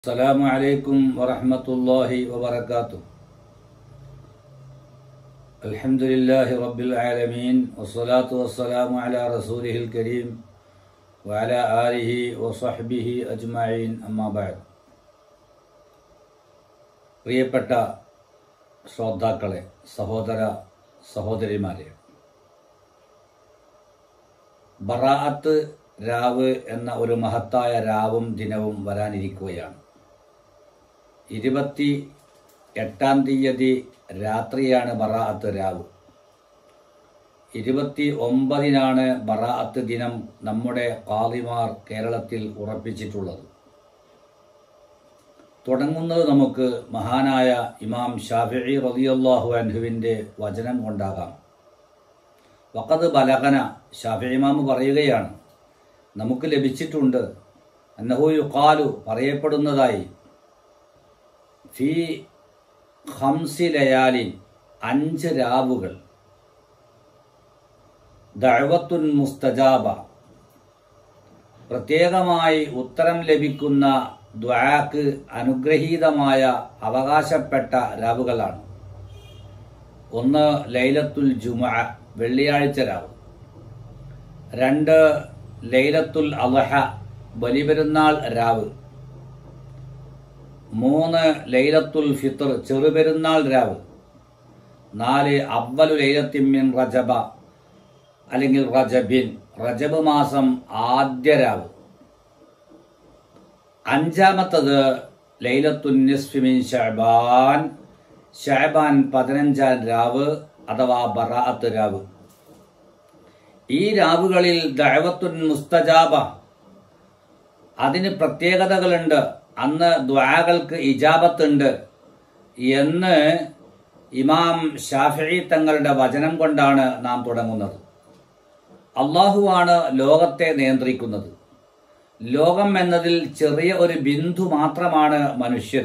السلام عليكم ورحمة الله وبركاته الحمد لله رب العالمين والصلاة والسلام على رسوله الكريم وعلى آله وصحبه أجمعين أما بعد പ്രിയപ്പെട്ട ശ്രോതാക്കളെ സഹോദര സഹോദരിമാരെ ബറാഅത്ത് രാവ് എന്ന ഒരു മഹത്തായ രാവും ദിനവും വരാനിരിക്കുകയാണ് ഇരുപത്തി എട്ടാം തീയതി രാത്രിയാണ് ബറാഅത്ത് രാവ് ഇരുപത്തി ഒമ്പതിനാണ് ബറാഅത്ത് ദിനം നമ്മുടെ കാളിമാർ കേരളത്തിൽ ഉറപ്പിച്ചിട്ടുള്ളത് തുടങ്ങുന്നത് നമുക്ക് മഹാനായ ഇമാം ഷാഫിഇ റളിയല്ലാഹു അൻഹുവിൻ്റെ വചനം കൊണ്ടാകാം വഖദ് ബലഗന ഷാഫി ഇമാം പറയുകയാണ് നമുക്ക് ലഭിച്ചിട്ടുണ്ട് അന്നഹു യുഖാലു പറയപ്പെടുന്നതായി ഫി ഹംസി ലയാലിൻ അഞ്ച് രാവുകൾ ദഅവത്തുൻ മുസ്തജാബ പ്രത്യേകമായി ഉത്തരം ലഭിക്കുന്ന ദ്വാക്ക് അനുഗ്രഹീതമായ അവകാശപ്പെട്ട രാവുകളാണ് ഒന്ന് ലൈലത്തുൽ ജുമ വെള്ളിയാഴ്ച രാവ് രണ്ട് ലൈലത്തുൽ അലഹ ബലിപെരുന്നാൾ രാവ് മൂന്ന് ലൈലത്തുൽ ഫിത്തർ ചെറുപെരുന്നാൾ രാവ് നാല് അവലു ലൈലത്തിമ്മിൻ റജബ അല്ലെങ്കിൽ റജബിൻ റജബ് മാസം ആദ്യ രാവ് അഞ്ചാമത്തത് ലൈലത്തുൽ നിസ്ഫിമിൻ ഷഹബാൻ ഷഹബാൻ പതിനഞ്ചാം രാവ് അഥവാ ബറാഅത്ത് രാവ് ഈ രാവുകളിൽ ദഅവത്തുൻ മുസ്തജാബ അതിന് പ്രത്യേകതകളുണ്ട് അന്ന് ദ്വാകൾക്ക് ഇജാബത്തുണ്ട് എന്ന് ഇമാം ഷാഫി തങ്ങളുടെ വചനം കൊണ്ടാണ് നാം തുടങ്ങുന്നത് അള്ളാഹുവാണ് ലോകത്തെ നിയന്ത്രിക്കുന്നത് ലോകം എന്നതിൽ ചെറിയ ഒരു ബിന്ദു മാത്രമാണ് മനുഷ്യർ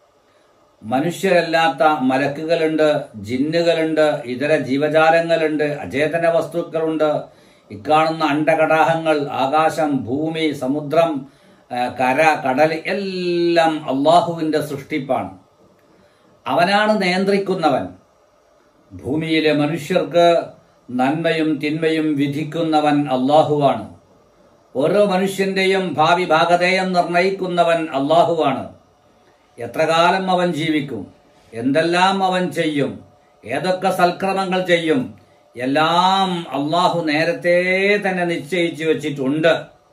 മനുഷ്യരല്ലാത്ത മലക്കുകളുണ്ട് ജിന്നുകളുണ്ട് ഇതര ജീവജാലങ്ങളുണ്ട് അചേതന വസ്തുക്കളുണ്ട് ഇക്കാണുന്ന അണ്ടകടാഹങ്ങൾ ആകാശം ഭൂമി സമുദ്രം കര കടൽ എല്ലാം അള്ളാഹുവിൻ്റെ സൃഷ്ടിപ്പാണ് അവനാണ് നിയന്ത്രിക്കുന്നവൻ ഭൂമിയിലെ മനുഷ്യർക്ക് നന്മയും തിന്മയും വിധിക്കുന്നവൻ അള്ളാഹുവാണ് ഓരോ മനുഷ്യന്റെയും ഭാവി ഭാഗതയം നിർണയിക്കുന്നവൻ അള്ളാഹുവാണ് എത്ര കാലം അവൻ ജീവിക്കും എന്തെല്ലാം അവൻ ചെയ്യും ഏതൊക്കെ സൽക്രമങ്ങൾ ചെയ്യും എല്ലാം അള്ളാഹു നേരത്തെ തന്നെ നിശ്ചയിച്ചു വെച്ചിട്ടുണ്ട്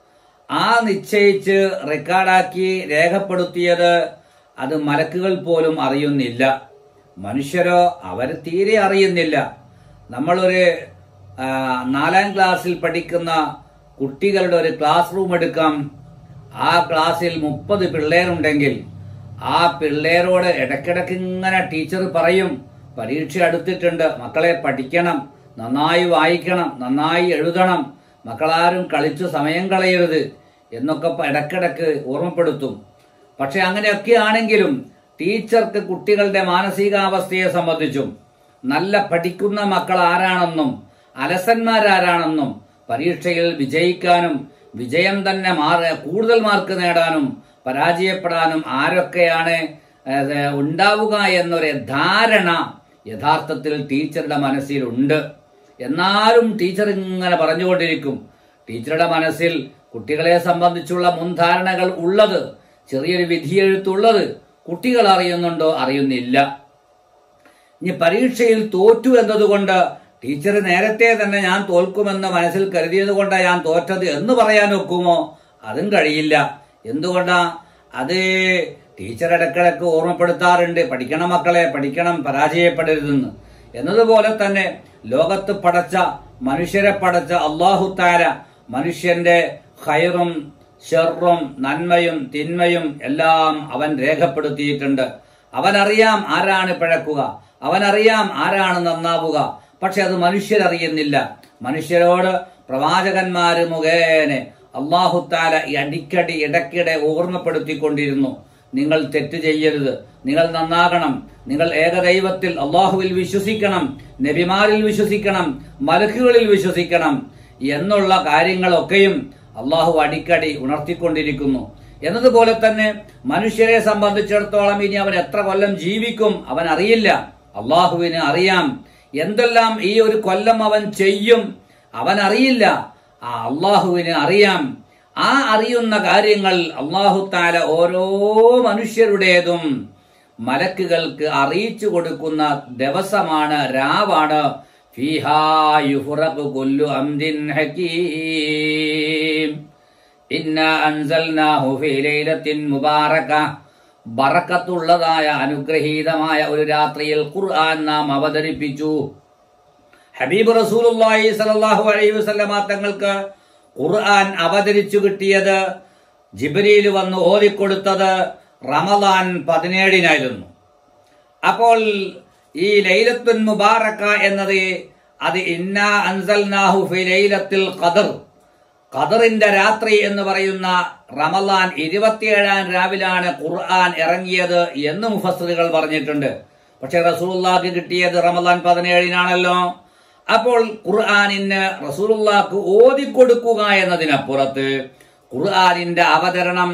ആ നിശ്ചയിച്ച് റെക്കോർഡാക്കി രേഖപ്പെടുത്തിയത് അത് മലക്കുകൾ പോലും അറിയുന്നില്ല മനുഷ്യരോ അവർ തീരെ അറിയുന്നില്ല നമ്മളൊരു നാലാം ക്ലാസ്സിൽ പഠിക്കുന്ന കുട്ടികളുടെ ഒരു ക്ലാസ് റൂം എടുക്കാം ആ ക്ലാസ്സിൽ മുപ്പത് പിള്ളേരുണ്ടെങ്കിൽ ആ പിള്ളേരോട് ഇടയ്ക്കിടയ്ക്ക് ഇങ്ങനെ ടീച്ചർ പറയും പരീക്ഷ അടുത്തിട്ടുണ്ട് മക്കളെ പഠിക്കണം നന്നായി വായിക്കണം നന്നായി എഴുതണം മക്കളാരും കളിച്ചു സമയം കളയരുത് എന്നൊക്കെ ഇടയ്ക്കിടയ്ക്ക് ഓർമ്മപ്പെടുത്തും പക്ഷെ അങ്ങനെയൊക്കെ ആണെങ്കിലും ടീച്ചർക്ക് കുട്ടികളുടെ മാനസികാവസ്ഥയെ സംബന്ധിച്ചും നല്ല പഠിക്കുന്ന മക്കൾ ആരാണെന്നും അലസന്മാരാരാണെന്നും പരീക്ഷയിൽ വിജയിക്കാനും വിജയം തന്നെ മാറി കൂടുതൽ മാർക്ക് നേടാനും പരാജയപ്പെടാനും ആരൊക്കെയാണ് ഉണ്ടാവുക എന്നൊരു ധാരണ യഥാർത്ഥത്തിൽ ടീച്ചറുടെ മനസ്സിലുണ്ട് എന്നാലും ടീച്ചർ ഇങ്ങനെ പറഞ്ഞുകൊണ്ടിരിക്കും ടീച്ചറുടെ മനസ്സിൽ കുട്ടികളെ സംബന്ധിച്ചുള്ള മുൻധാരണകൾ ഉള്ളത് ചെറിയൊരു വിധിയെഴുത്തുള്ളത് കുട്ടികൾ അറിയുന്നുണ്ടോ അറിയുന്നില്ല ഇനി പരീക്ഷയിൽ തോറ്റു എന്നതുകൊണ്ട് ടീച്ചർ നേരത്തെ തന്നെ ഞാൻ തോൽക്കുമെന്ന് മനസ്സിൽ കരുതിയത് കൊണ്ടാണ് ഞാൻ തോറ്റത് എന്ന് പറയാൻ ഒക്കുമോ അതും കഴിയില്ല എന്തുകൊണ്ടാ അത് ടീച്ചർ ഇടക്കിടക്ക് ഓർമ്മപ്പെടുത്താറുണ്ട് പഠിക്കണം മക്കളെ പഠിക്കണം പരാജയപ്പെടരുതെന്ന് എന്നതുപോലെ തന്നെ ലോകത്ത് പടച്ച മനുഷ്യരെ പടച്ച അള്ളാഹു താര മനുഷ്യന്റെ ഹൈറും ഷെറും നന്മയും തിന്മയും എല്ലാം അവൻ രേഖപ്പെടുത്തിയിട്ടുണ്ട് അവനറിയാം ആരാണ് പിഴക്കുക അവനറിയാം ആരാണ് നന്നാവുക പക്ഷെ അത് മനുഷ്യരറിയുന്നില്ല മനുഷ്യരോട് പ്രവാചകന്മാര് മുഖേന അള്ളാഹുത്താല അടിക്കടി ഇടയ്ക്കിടെ ഓർമ്മപ്പെടുത്തിക്കൊണ്ടിരുന്നു നിങ്ങൾ തെറ്റ് ചെയ്യരുത് നിങ്ങൾ നന്നാകണം നിങ്ങൾ ഏകദൈവത്തിൽ അള്ളാഹുവിൽ വിശ്വസിക്കണം നബിമാരിൽ വിശ്വസിക്കണം മലക്കുകളിൽ വിശ്വസിക്കണം എന്നുള്ള കാര്യങ്ങളൊക്കെയും അള്ളാഹു അടിക്കടി ഉണർത്തിക്കൊണ്ടിരിക്കുന്നു എന്നതുപോലെ തന്നെ മനുഷ്യരെ സംബന്ധിച്ചിടത്തോളം ഇനി അവൻ എത്ര കൊല്ലം ജീവിക്കും അവൻ അറിയില്ല അള്ളാഹുവിന് അറിയാം എന്തെല്ലാം ഈ ഒരു കൊല്ലം അവൻ ചെയ്യും അവൻ അറിയില്ല ആ അള്ളാഹുവിന് അറിയാം ആ അറിയുന്ന കാര്യങ്ങൾ അള്ളാഹു താല ഓരോ മനുഷ്യരുടേതും മലക്കുകൾക്ക് അറിയിച്ചു കൊടുക്കുന്ന ദിവസമാണ് രാവാണ് ഫീഹാ യുഫ്റഖു കുല്ലു അംദിൻ ഹകീം ഇന്നാ അൻസൽനാഹു ഫീ ലൈലത്തിൻ മുബാറക ബറക്കത്തുള്ളതായ അനുഗ്രഹീതമായ ഒരു രാത്രിയിൽ ഖുർആൻ നാം അവതരിപ്പിച്ചു ഹബീബ് റസൂലുള്ളാഹി സ്വല്ലല്ലാഹു അലൈഹി വസല്ലമ തങ്ങൾക്ക് ഖുർആൻ അവതരിച്ചു കിട്ടിയത് ജിബ്രീൽ വന്ന് ഓതിക്കൊടുത്തത് റമദാൻ പതിനേഴിനായിരുന്നു അപ്പോൾ ഈ ലൈലത്തുൻ മുബാറക്ക എന്നത് അത് ഇന്നാ അൻസൽനാഹു ഫി ലൈലത്തിൽ ഖദർ ഖദറിന്റെ രാത്രി എന്ന് പറയുന്ന റമലാൻ ഇരുപത്തിയേഴാം രാവിലാണ് ഖുർആൻ ഇറങ്ങിയത് എന്ന് മുഫസ്സറുകൾ പറഞ്ഞിട്ടുണ്ട് പക്ഷെ റസൂലുള്ളാഹ്ക്ക് കിട്ടിയത് റമലാൻ പതിനേഴിനാണല്ലോ അപ്പോൾ ഖുർആനിന് റസൂലുള്ളാഹ്ക്ക് ഓതിക്കൊടുക്കുക എന്നതിനപ്പുറത്ത് ഖുർആനിന്റെ അവതരണം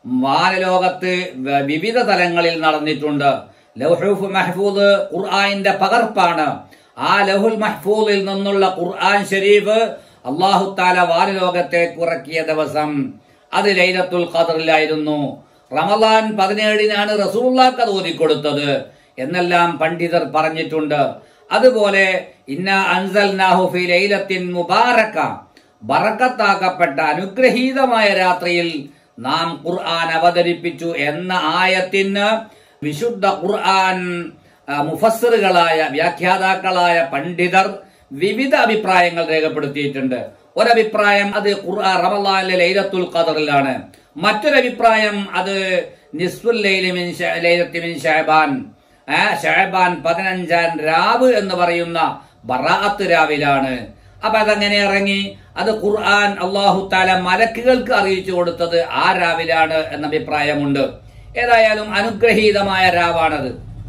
വാനലോകത്ത് വ- വിവിധ തലങ്ങളിൽ നടന്നിട്ടുണ്ട് ലൗഹുഫ് മഹ്ഫൂദ് ഖുർആനിന്റെ പകർപ്പാണ് ആ ലഹുൽ മഹ്ഫൂദിൽ നിന്നുള്ള ഖുർആൻ ഷരീഫ് അള്ളാഹു താല വാനലോകത്തേക്ക് ഇറക്കിയ ദിവസം അത് ലൈലത്തുൽ ഖദറിലായിരുന്നു റമദാൻ പതിനേഴിനാണ് റസൂള്ളാക്ക് അത് ഓതിക്കൊടുത്തത് എന്നെല്ലാം പണ്ഡിതർ പറഞ്ഞിട്ടുണ്ട് അതുപോലെ ഇന്ന അൻസൽനാഹു ഫി ലൈലത്തിൻ മുബാറക്ക ബറക്കത്താക്കപ്പെട്ട അനുഗ്രഹീതമായ രാത്രിയിൽ നാം ഖുർആൻ അവതരിപ്പിച്ചു എന്ന ആയത്തിന് വിശുദ്ധ ഖുർആൻ ആ, മുഫസ്സിറുകളായ വ്യാഖ്യാതാക്കളായ പണ്ഡിതർ വിവിധ അഭിപ്രായങ്ങൾ രേഖപ്പെടുത്തിയിട്ടുണ്ട് ഒരഭിപ്രായം അത് ഖുർആൻ റമലാനിലെ ലൈലത്തുൽ ഖദറിലാണ് മറ്റൊരഭിപ്രായം അത് നിസ്ഫുൽ ലൈലി മിൻ ശ- ലൈലത്തി മിൻ ഷഅബാൻ ആ, ഷഅബാൻ പതിനഞ്ചാം രാവ് എന്ന് പറയുന്ന ബറാഅത്ത് രാവിലാണ് അപ്പൊ അതങ്ങനെ ഇറങ്ങി അത് ഖുർആൻ അള്ളാഹു താല മലക്കുകൾക്ക് അറിയിച്ചു കൊടുത്തത് ആ രാവിലാണ് എന്ന അഭിപ്രായമുണ്ട് ഏതായാലും അനുഗ്രഹീതമായ രാവാണത്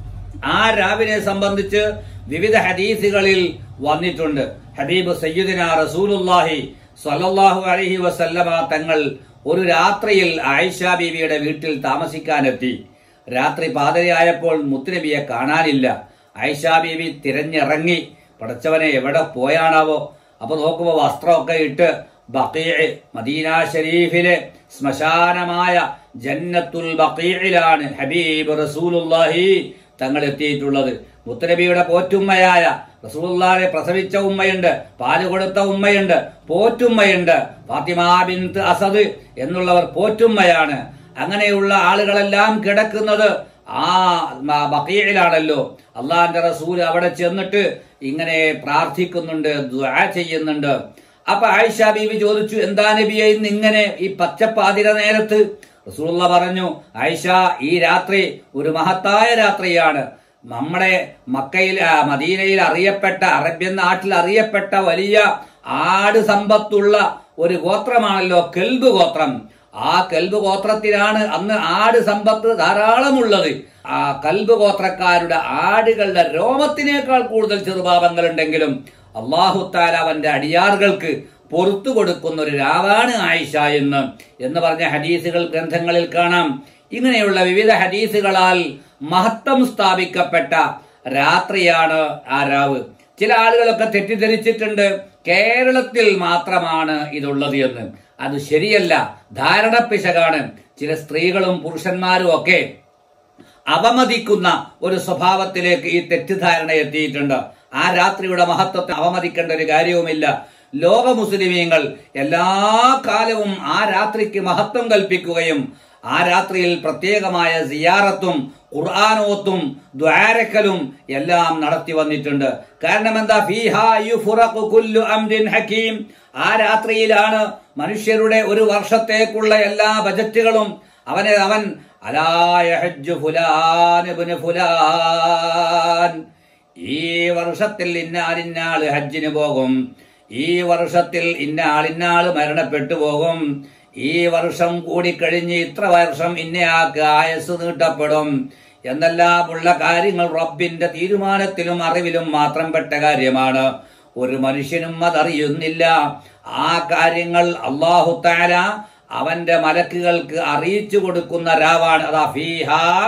ആ രാവിനെ സംബന്ധിച്ച് വിവിധ ഹദീസുകളിൽ വന്നിട്ടുണ്ട് ഹബീബ് സയ്യിദിന റസൂലുല്ലാഹി സ്വല്ലല്ലാഹു അലൈഹി വസല്ലമ തങ്ങൾ ഒരു രാത്രിയിൽ ആയിഷ ബീവിയുടെ വീട്ടിൽ താമസിക്കാനെത്തി രാത്രി പാതിരയായപ്പോൾ മുത്തുനബിയെ കാണാനില്ല ആയിഷ ബീവി തിരഞ്ഞിറങ്ങി പടച്ചവനെ എവിടെ പോയാണാവോ അപ്പൊ നോക്കുമ്പോ വസ്ത്രമൊക്കെ ഇട്ട് ബഖീഅ് മദീന ഷരീഫിലെ ശ്മശാനമായ ജന്നത്തുൽ ബഖീഇലാണ് ഹബീബ് റസൂലുള്ളാഹി തങ്ങൾ എത്തിയിട്ടുള്ളത് മുത്തനബിയുടെ പോറ്റുമ്മയായ റസൂലുള്ളാഹിനെ പ്രസവിച്ച ഉമ്മയുണ്ട് പാല് കൊടുത്ത ഉമ്മയുണ്ട് പോറ്റുമ്മയുണ്ട് ഫാത്തിമ ബിൻത്ത് അസദ് എന്നുള്ളവർ പോറ്റുമ്മയാണ് അങ്ങനെയുള്ള ആളുകളെല്ലാം കിടക്കുന്നത് ആ മ- ബഖീഇലാണല്ലോ അള്ളാഹിന്റെ റസൂൽ അവിടെ ചെന്നിട്ട് ഇങ്ങനെ പ്രാർത്ഥിക്കുന്നുണ്ട് ദുആ ചെയ്യുന്നുണ്ട് അപ്പൊ ആയിഷ ബീവി ചോദിച്ചു എന്താ നബിയെ ഇന്ന് ഇങ്ങനെ ഈ പച്ചപ്പാതിര നേരത്ത് റസൂള്ള പറഞ്ഞു ആയിഷ ഈ രാത്രി ഒരു മഹത്തായ രാത്രിയാണ് നമ്മുടെ മക്കയിൽ ആ, മദീനയിൽ അറിയപ്പെട്ട അറബ്യൻ നാട്ടിൽ അറിയപ്പെട്ട വലിയ ആട് സമ്പത്തുള്ള ഒരു ഗോത്രമാണല്ലോ കെൽബ് ഗോത്രം ആ കൽബ് ഗോത്രത്തിലാണ് അന്ന് ആട് സമ്പത്ത് ധാരാളമുള്ളത് ആ കൽബ് ഗോത്രക്കാരുടെ ആടുകളുടെ രോമത്തിനേക്കാൾ കൂടുതൽ ചെറുപാപങ്ങൾ ഉണ്ടെങ്കിലും അള്ളാഹുത്താല അവന്റെ അടിയാറുകൾക്ക് പൊറത്തു കൊടുക്കുന്ന ഒരു രാവാണ് ആയിഷ എന്ന് എന്ന് പറഞ്ഞ ഹദീസുകൾ ഗ്രന്ഥങ്ങളിൽ കാണാം ഇങ്ങനെയുള്ള വിവിധ ഹദീസുകളാൽ മഹത്വം സ്ഥാപിക്കപ്പെട്ട രാത്രിയാണ് ആ രാവ് ചില ആളുകളൊക്കെ തെറ്റിദ്ധരിച്ചിട്ടുണ്ട് കേരളത്തിൽ മാത്രമാണ് ഇതുള്ളത് എന്ന് അത് ശരിയല്ല ധാരണ പിശകാണ് ചില സ്ത്രീകളും പുരുഷന്മാരും ഒക്കെ അവമതിക്കുന്ന ഒരു സ്വഭാവത്തിലേക്ക് ഈ തെറ്റിദ്ധാരണ എത്തിയിട്ടുണ്ട് ആ രാത്രിയുടെ മഹത്വത്തെ അവമതിക്കേണ്ട ഒരു കാര്യവുമില്ല ലോക മുസ്ലിമീങ്ങൾ എല്ലാ കാലവും ആ രാത്രിക്ക് മഹത്വം കൽപ്പിക്കുകയും ആ രാത്രിയിൽ പ്രത്യേകമായ സിയാറത്തും ഖുർആാനോത്തും ദ്വാരക്കലും എല്ലാം നടത്തി വന്നിട്ടുണ്ട് കാരണം എന്താ ഫീഹാ യുഫ്റഖു കുല്ലു അംരിൻ ഹക്കീം ആ രാത്രിയിലാണ് മനുഷ്യരുടെ ഒരു വർഷത്തേക്കുള്ള എല്ലാ ബജറ്റുകളും അവനെ അവൻ അലായ ഹജ്ജു ഫുലാൻ ഇബ്നു ഫുലാൻ ഈ വർഷത്തിൽ ഇന്നാലിന്നാള് ഹജ്ജിന് പോകും ഈ വർഷത്തിൽ ഇന്നാളിന്നാള് മരണപ്പെട്ടു പോകും ഈ വർഷം കൂടി കഴിഞ്ഞ് ഇത്ര വർഷം ഇന്നയാൾക്ക് ആയസ് നീട്ടപ്പെടും എന്നെല്ലാമുള്ള കാര്യങ്ങൾ റബ്ബിന്റെ തീരുമാനത്തിലും അറിവിലും മാത്രം പെട്ട കാര്യമാണ് ഒരു മനുഷ്യനും അതറിയുന്നില്ല ആ കാര്യങ്ങൾ അള്ളാഹു താല അവന്റെ മലക്കുകൾക്ക് അറിയിച്ചു കൊടുക്കുന്ന രാവാണ് അതാ ഫീഹ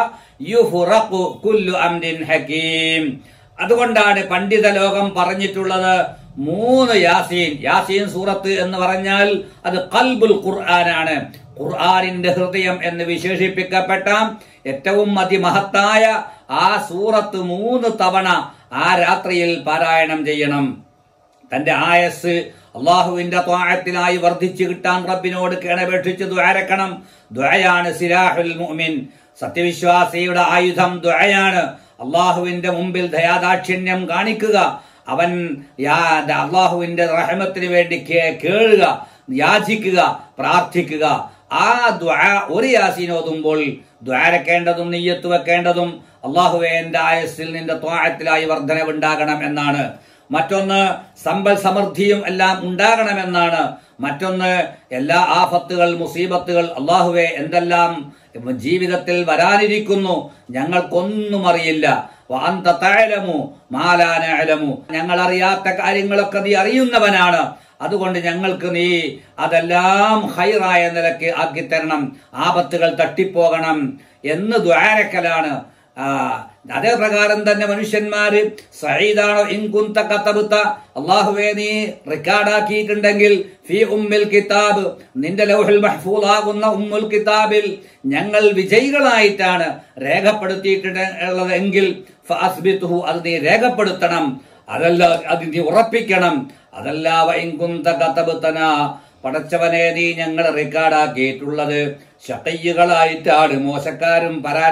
യുഫ്റഖു കുല്ലു അംരിൻ ഹകീം അതുകൊണ്ടാണ് പണ്ഡിത ലോകം പറഞ്ഞിട്ടുള്ളത് മൂന്ന് യാസീൻ യാസീൻ സൂറത്ത് എന്ന് പറഞ്ഞാൽ അത് കൽബുൽ ഖുർആനാണ് ഖുർആനിന്റെ ഹൃദയം എന്ന് വിശേഷിപ്പിക്കപ്പെട്ട ഏറ്റവും അതിമഹത്തായ ആ സൂറത്ത് മൂന്ന് തവണ ആ രാത്രിയിൽ പാരായണം ചെയ്യണം തന്റെ ആയസ് അള്ളാഹുവിന്റെ ത്വാഴത്തിനായി വർദ്ധിച്ചു കിട്ടാൻ റബ്ബിനോട് കേണപേക്ഷിച്ച് ദ്വാരക്കണം ദ്വയാണ് സിരാഹുൽ മുഅ്മിൻ സത്യവിശ്വാസിയുടെ ആയുധം ദ്വയാണ് അള്ളാഹുവിന്റെ മുമ്പിൽ ദയാദാക്ഷിണ്യം കാണിക്കുക അവൻ യാ- അള്ളാഹുവിന്റെ റഹമത്തിന് വേണ്ടി കേ- കേളുക യാചിക്കുക പ്രാർത്ഥിക്കുക ആ ദ്വാ ഒരു യാസീൻ ഓതുമ്പോൾ ദ്വാരക്കേണ്ടതും നെയ്യത്ത് വെക്കേണ്ടതും അള്ളാഹുവെ എന്റെ ആയസ്സിൽ നിന്റെ ത്വാഴത്തിലായി വർധനവുണ്ടാകണം എന്നാണ് മറ്റൊന്ന് സമ്പൽ സമൃദ്ധിയും എല്ലാം ഉണ്ടാകണമെന്നാണ് മറ്റൊന്ന് എല്ലാ ആഫത്തുകൾ മുസീബത്തുകൾ അള്ളാഹുവെ എന്തെല്ലാം ജീവിതത്തിൽ വരാനിരിക്കുന്നു ഞങ്ങൾക്കൊന്നും അറിയില്ല വാന്ത തഴലമു മാലാനലമു ഞങ്ങൾ അറിയാത്ത കാര്യങ്ങളൊക്കെ നീ അറിയുന്നവനാണ് അതുകൊണ്ട് ഞങ്ങൾക്ക് നീ അതെല്ലാം ഹൈറായ നിലയ്ക്ക് ആക്കിത്തരണം ആപത്തുകൾ തട്ടിപ്പോകണം എന്ന് ദ്വാരക്കലാണ് ആ, അതേ പ്രകാരം തന്നെ മനുഷ്യന്മാര് സഈദാണോ ഇൻകുന്ത കത്തബുത്ത അള്ളാഹുവേ നീ റെക്കോർഡാക്കിയിട്ടുണ്ടെങ്കിൽ ഫി ഉമ്മിൽ കിതാബ് നിന്റെ ലൗഹുൽ മഹ്ഫൂദാകുന്ന ഉമ്മുൽ കിതാബിൽ ഞങ്ങൾ വിജയികളായിട്ടാണ് രേഖപ്പെടുത്തിയിട്ടുള്ളത് എങ്കിൽ ഫഅസ്ബിത്ഹു അത് നീ രേഖപ്പെടുത്തണം അതല്ല അത് നീ ഉറപ്പിക്കണം അതല്ല വൈകുന്ത കത്തബുത്തന പടച്ചവനെ നീ ഞങ്ങൾ റെക്കോർഡാക്കിയിട്ടുള്ളത് ഷക്കയ്യകളായിട്ടാണ് മോശക്കാരും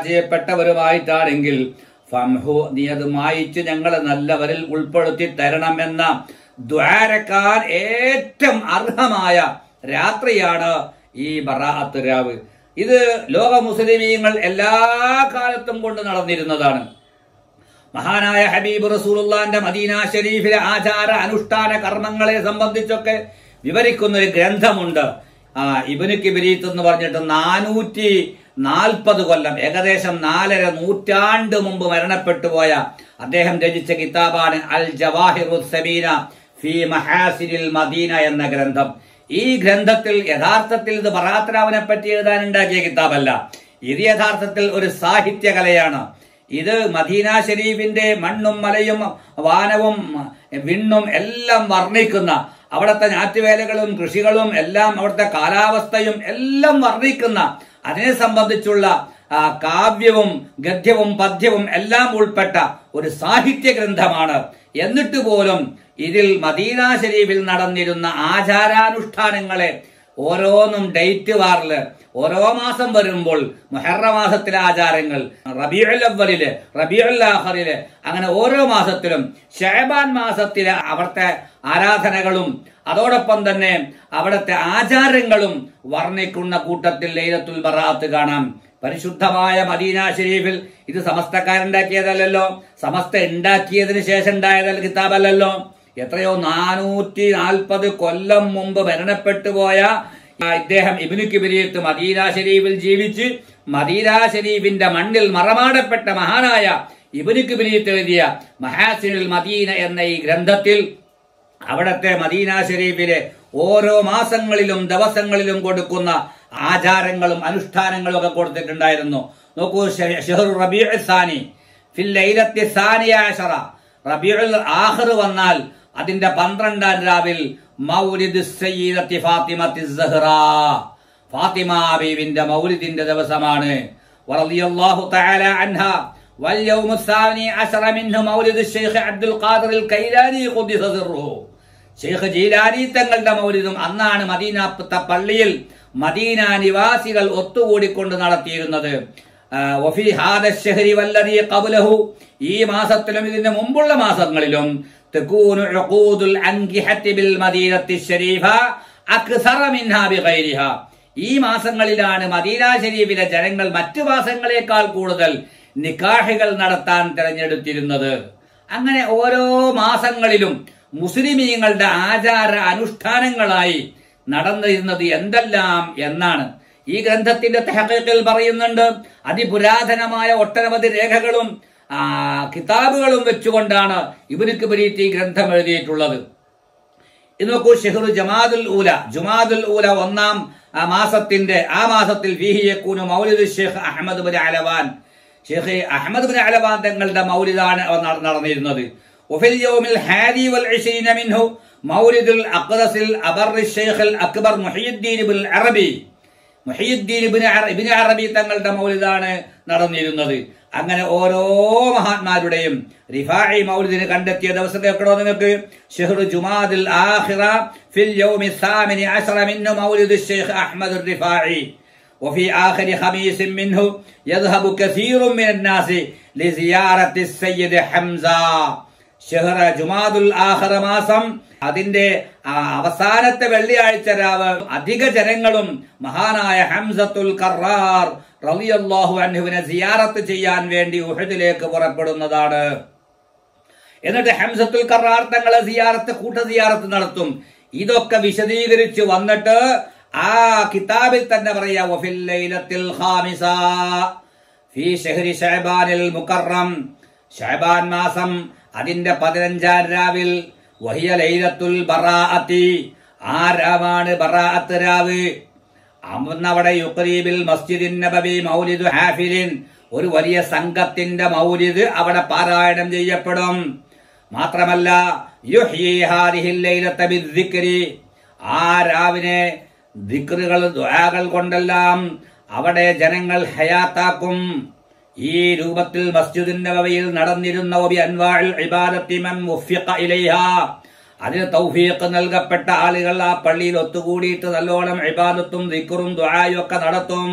പരാജയപ്പെട്ടവരുമായിട്ടാണെങ്കിൽ ഫംഹു നീ അത് മായിച്ച് ഞങ്ങളെ നല്ലവരിൽ ഉൾപ്പെടുത്തി തരണം എന്ന ദ്വാരക്കാൻ ഏറ്റവും അർഹമായ രാത്രിയാണ് ഈ ബറാഅത്ത് രാവ് ഇത് ലോക മുസ്ലിമീങ്ങൾ എല്ലാ കാലത്തും കൊണ്ട് നടന്നിരുന്നതാണ് മഹാനായ ഹബീബ് റസൂലുള്ളാന്റെ മദീന ഷരീഫിലെ ആചാര അനുഷ്ഠാന കർമ്മങ്ങളെ സംബന്ധിച്ചൊക്കെ വിവരിക്കുന്ന ഒരു ഗ്രന്ഥമുണ്ട് ആ ഇബിന് കിബിരീത്ത് എന്ന് പറഞ്ഞിട്ട് നാനൂറ്റി നാൽപ്പത് കൊല്ലം ഏകദേശം നാലര നൂറ്റാണ്ട് മുമ്പ് മരണപ്പെട്ടു പോയ അദ്ദേഹം രചിച്ച കിതാബാണ് അൽ ജവാഹിറു സമീന ഫി മഹാസിനിൽ മദീന എന്ന ഗ്രന്ഥം ഈ ഗ്രന്ഥത്തിൽ യഥാർത്ഥത്തിൽ ഇത് ബറാത്തരാവിനെ പറ്റി എഴുതാനുണ്ടാക്കിയ കിതാബല്ല ഇത് യഥാർത്ഥത്തിൽ ഒരു സാഹിത്യ കലയാണ് ഇത് മദീന ഷരീഫിന്റെ മണ്ണും മലയും വാനവും വിണ്ണും എല്ലാം വർണ്ണിക്കുന്ന അവിടുത്തെ ഞാറ്റുവേലകളും കൃഷികളും എല്ലാം അവിടുത്തെ കാലാവസ്ഥയും എല്ലാം വർണ്ണിക്കുന്ന അതിനെ സംബന്ധിച്ചുള്ള ആ, കാവ്യവും ഗദ്യവും പദ്യവും എല്ലാം ഉൾപ്പെട്ട ഒരു സാഹിത്യ ഗ്രന്ഥമാണ് എന്നിട്ട് പോലും ഇതിൽ മദീന ഷരീഫിൽ നടന്നിരുന്ന ആചാരാനുഷ്ഠാനങ്ങളെ ഓരോന്നും ഡേറ്റ് വാറില് ഓരോ മാസം വരുമ്പോൾ മുഹറ മാസത്തിലെ ആചാരങ്ങൾ റബിയുൽ അവലില് റബിയുൽ ആഹറില് അങ്ങനെ ഓരോ മാസത്തിലും ഷഹബാൻ മാസത്തിലെ അവിടുത്തെ ആരാധനകളും അതോടൊപ്പം തന്നെ അവിടുത്തെ ആചാരങ്ങളും വർണ്ണിക്കുന്ന കൂട്ടത്തിൽ ലൈലത്തുൽ ബറാത്ത് കാണാം പരിശുദ്ധമായ മദീന ഷരീഫിൽ ഇത് സമസ്തക്കാരുണ്ടാക്കിയതല്ലല്ലോ സമസ്ത ഉണ്ടാക്കിയതിന് ശേഷം ഉണ്ടായതല്ല കിതാബല്ലല്ലോ എത്രയോ നാനൂറ്റി നാൽപ്പത് കൊല്ലം മുമ്പ് മരണപ്പെട്ടു പോയ ആ ഇദ്ദേഹം ഇബിനു കിബിരിയത്ത് മദീന ഷരീഫിൽ ജീവിച്ച് മദീന ഷരീഫിന്റെ മണ്ണിൽ മറമാടപ്പെട്ട മഹാനായ ഇബിനു കിബിരിയത്ത് എഴുതിയ മഹാസിനുൽ മദീന എന്ന ഈ ഗ്രന്ഥത്തിൽ അവിടത്തെ മദീന ഷരീഫിലെ ഓരോ മാസങ്ങളിലും ദിവസങ്ങളിലും കൊടുക്കുന്ന ആചാരങ്ങളും അനുഷ്ഠാനങ്ങളും ഒക്കെ കൊടുത്തിട്ടുണ്ടായിരുന്നു നോക്കൂ ഷെ- ഷെഹ്റു റബീഉ സാനി ഫിൽ ലൈലത്തി സാനിയാശറ റബീഉൽ ആഖിർ വന്നാൽ അതിന്റെ പന്ത്രണ്ടാം രാവിൽ മൗലിദ് സയ്യിദത്തി ഫാത്തിമത്തി സഹ്റ ഫാത്തിമ ബീവിന്റെ മൗലിദിന്റെ ദിവസമാണ് വറളിയല്ലാഹു തആല അൻഹ واليوم الثاني عشر منه مولد الشيخ عبد القادر الكيلاني قدس سره ഷെയ്ഖ് ജീലാനി തങ്ങളുടെ മൗലിദും അന്നാണ് മദീന പ- പള്ളിയിൽ മദീന നിവാസികൾ ഒത്തുകൂടിക്കൊണ്ട് നടത്തിയിരുന്നത് ആ, വഫി ഹാദ ശഹരി വല്ലദീ ഖബ്ലഹു ഈ മാസത്തിലും ഇതിന് മുമ്പുള്ള മാസങ്ങളിലും തകൂനു ഉഖൂദുൽ അൻകിഹത്തി ബിൽ മദീനത്തി ശരീഫ അക്സറ മിൻഹാ ബിഗൈരിഹാ ഈ മാസങ്ങളിലാണ് മദീന ശരീഫിലെ ജനങ്ങൾ മറ്റു മാസങ്ങളെക്കാൾ കൂടുതൽ നിക്കാഹികൾ നടത്താൻ തിരഞ്ഞെടുത്തിരുന്നത് അങ്ങനെ ഓരോ മാസങ്ങളിലും മുസ്ലിമീങ്ങളുടെ ആചാര അനുഷ്ഠാനങ്ങളായി നടന്നിരുന്നത് എന്തെല്ലാം എന്നാണ് ഈ ഗ്രന്ഥത്തിന്റെ തെഹക്കീൽ പറയുന്നുണ്ട് അതിപുരാതനമായ ഒട്ടനവധി രേഖകളും ആ, കിതാബുകളും വെച്ചുകൊണ്ടാണ് ഇവർക്ക് പരീറ്റ് ഈ ഗ്രന്ഥം എഴുതിയിട്ടുള്ളത് ഇത് നോക്കൂ ഷെഹ്റു ജമാദുൽ ഊല ജുമാദുൽ ഊല ഒന്നാം ആ മാസത്തിന്റെ ആ മാസത്തിൽ ഫീഹിയക്കൂനു മൗലിദ് ഷെയ്ഖ് അഹമ്മദ് ബിൻ അലവാൻ ഷെയ്ഖ് അഹമ്മദ് ബിൻ അലവാൻ തങ്ങളുടെ മൗലിദാണ് നട- നടന്നിരുന്നത് വഫിൽ യൗമിൽ ഹാദി വൽ ഇശ്രീന മിൻഹു മൗലിദുൽ അഖ്ദസിൽ അബർ ഷെയ്ഖ് അക്ബർ മുഹിയുദ്ദീൻ ബിൻ അറബി മുഹിയുദ്ദീൻ ഇബ്നു അറ- ഇബ്നു അറബി തങ്ങളുടെ മൗലിദാണ് നടന്നിരുന്നത് അങ്ങനെ ഓരോ മഹാന്മാരുടെയും റിഫായി മൗലിദിന് കണ്ടെത്തിയ ദിവസം കേൾക്കണോ നിങ്ങൾക്ക് ഷെഹ്റു ജുമാദിൽ ആഖിറ ഫിൽ യൗമി സാമിനി അശറ മിന്നു മൗലിദ് ഷെയ്ഖ് അഹ്മദ് റിഫായി وفي آخر خميس منه يذهب كثير من الناس لزيارة السيد حمزة ഷെഹറ ജുമാദുൽ ആഖറ മാസം അതിന്റെ ആ, അവസാനത്തെ വെള്ളിയാഴ്ച രാവ് അധിക ജനങ്ങളും മഹാനായ ഹംസത്തുൽ കറാർ റളിയല്ലാഹു അൻഹുവിനെ സിയാറത്ത് ചെയ്യാൻ വേണ്ടി ഉഹദിലേക്ക് പുറപ്പെടുന്നതാണ് എന്നിട്ട് ഹംസത്തുൽ കറാർ തങ്ങളെ സിയാറത്ത് കൂട്ട സിയാറത്ത് നടത്തും ഇതൊക്കെ വിശദീകരിച്ച് വന്നിട്ട് ആ കിതാബിൽ തന്നെ പറയാ വഫിൽ ലൈലത്തിൽ ഖാമിസ ഫീ ഷഹരി ഷഅബാനിൽ മുകറം ഷഅബാൻ മാസം അതിന്റെ പതിനഞ്ചാം രാവിൽ വഹിയ ലൈലത്തുൽ ബറാഅത്തി ആ രാവാണ് ബറാഅത്ത് രാവ് അന്നവിടെ യുക്രീബിൽ മസ്ജിദിൻ നബവി മൗലിദ് ഹാഫിലിൻ ഒരു വലിയ സംഘത്തിന്റെ മൗലിദ് അവിടെ പാരായണം ചെയ്യപ്പെടും മാത്രമല്ല യുഹ്യീ ഹാദിഹിൽ ലൈലത്ത ബിദ്ദിക്രി ആ രാവിനെ ദിക്റുകൾ ദുആകൾ കൊണ്ടെല്ലാം അവിടെ ജനങ്ങൾ ഹയാത്താക്കും ഈ രൂപത്തിൽ മസ്ജിദിൻ നബവിയിൽ നടന്നിരുന്ന ഒബി അൻവാൾ ഇബാദത്തി മൻ മുഫ്ഫിഖ ഇലൈഹ അതിന് തൗഫീഖ് നൽകപ്പെട്ട ആളുകൾ ആ പള്ളിയിൽ ഒത്തുകൂടിയിട്ട് നല്ലോണം ഇബാദത്തും ദിക്റും ദുആയും ഒക്കെ നടത്തും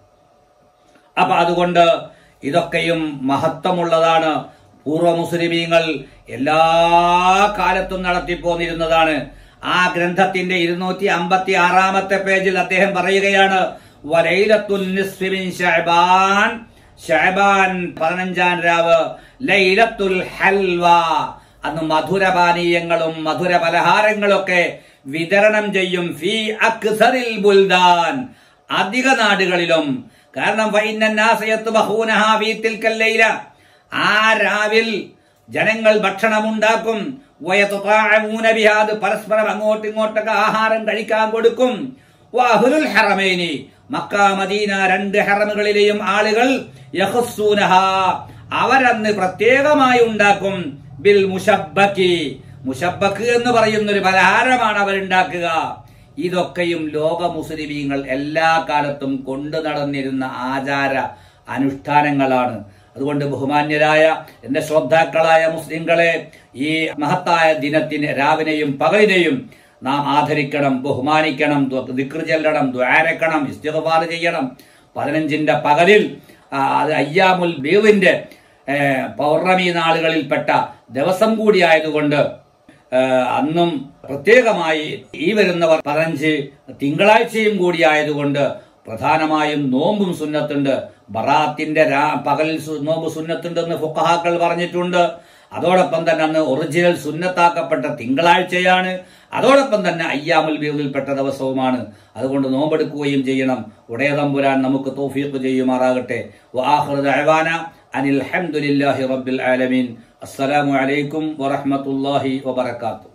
അപ്പൊ അതുകൊണ്ട് ഇതൊക്കെയും മഹത്വമുള്ളതാണ് പൂർവ്വ മുസ്ലിമീങ്ങൾ എല്ലാ കാലത്തും നടത്തിപ്പോന്നിരുന്നതാണ് ആ ഗ്രന്ഥത്തിന്റെ ഇരുന്നൂറ്റി അമ്പത്തി ആറാമത്തെ പേജിൽ അദ്ദേഹം പറയുകയാണ് വലൈലത്തുൻ നിസ്ഫി മിൻ ശഅബാൻ ഷഅബാൻ പതിനഞ്ചാം രാവ് ലൈലത്തുൽ ഹൽവ അന്ന് മധുരപാനീയങ്ങളും മധുര പലഹാരങ്ങളൊക്കെ വിതരണം ചെയ്യും ഫി അക്സറിൽ ബുൽദാൻ അധിക നാടുകളിലും കാരണം വൈന്നന്നാസയത്ത് ബഹൂനഹ ഫീ തിൽക്കൽ ലൈല ആ രാവിൽ ജനങ്ങൾ ഭക്ഷണമുണ്ടാക്കും വയതുതാഅമൂന ബിഹാ അത് പരസ്പരം അങ്ങോട്ടും ഇങ്ങോട്ടൊക്കെ ആഹാരം കഴിക്കാൻ കൊടുക്കും വഅഹ്ലുൽ ഹറമൈനി മക്ക മദീന രണ്ട് ഹറമുകളിലെയും ആളുകൾ യഹസ്സൂനഹ അവരന്ന് പ്രത്യേകമായി ഉണ്ടാക്കും ബിൽ മുഷബ്ബക്കി മുഷബ്ബക്ക് എന്ന് പറയുന്ന ഒരു പലഹാരമാണ് അവരുണ്ടാക്കുക ഇതൊക്കെയും ലോക മുസ്ലിമീങ്ങൾ എല്ലാ കാലത്തും കൊണ്ടു നടന്നിരുന്ന ആചാര അനുഷ്ഠാനങ്ങളാണ് അതുകൊണ്ട് ബഹുമാന്യരായ എന്റെ ശ്രോതാക്കളായ മുസ്ലിങ്ങളെ ഈ മഹത്തായ ദിനത്തിന് രാവിനെയും പകലിനെയും നാം ആദരിക്കണം ബഹുമാനിക്കണം ദിക്ർ ചെല്ലണം ദ്വാരക്കണം ഇസ്തിഗ്ഫാർ ചെയ്യണം പതിനഞ്ചിന്റെ പകലിൽ ആ, അത് അയ്യാമുൽ ബീവിന്റെ ഏ, പൗർണമി നാളുകളിൽപ്പെട്ട ദിവസം കൂടി ആയതുകൊണ്ട് ഏ, അന്നും പ്രത്യേകമായി ഈ വരുന്നവർ പതിനഞ്ച് തിങ്കളാഴ്ചയും കൂടി ആയതുകൊണ്ട് പ്രധാനമായും നോമ്പും സുന്നത്തുണ്ട് ബറാത്തിന്റെ രാ- പകലിൽ സു- നോമ്പ് സുന്നത്തുണ്ടെന്ന് ഫുക്കഹാക്കൾ പറഞ്ഞിട്ടുണ്ട് അതോടൊപ്പം തന്നെ അന്ന് ഒറിജിനൽ സുന്നത്താക്കപ്പെട്ട തിങ്കളാഴ്ചയാണ് അതോടൊപ്പം തന്നെ അയ്യാമുൽ ബീദിൽപ്പെട്ട ദിവസവുമാണ് അതുകൊണ്ട് നോമ്പെടുക്കുകയും ചെയ്യണം ഉടയതമ്പുരാൻ നമുക്ക് തോഫീഖ് ചെയ്യുമാറാകട്ടെ വആഖിറു ദഅവാന അനിൽ ഹംദുലില്ലാഹി റബ്ബിൽ ആലമീൻ അസ്സലാമു അലൈക്കും വറഹ്മത്തുള്ളാഹി വബറകാതുഹു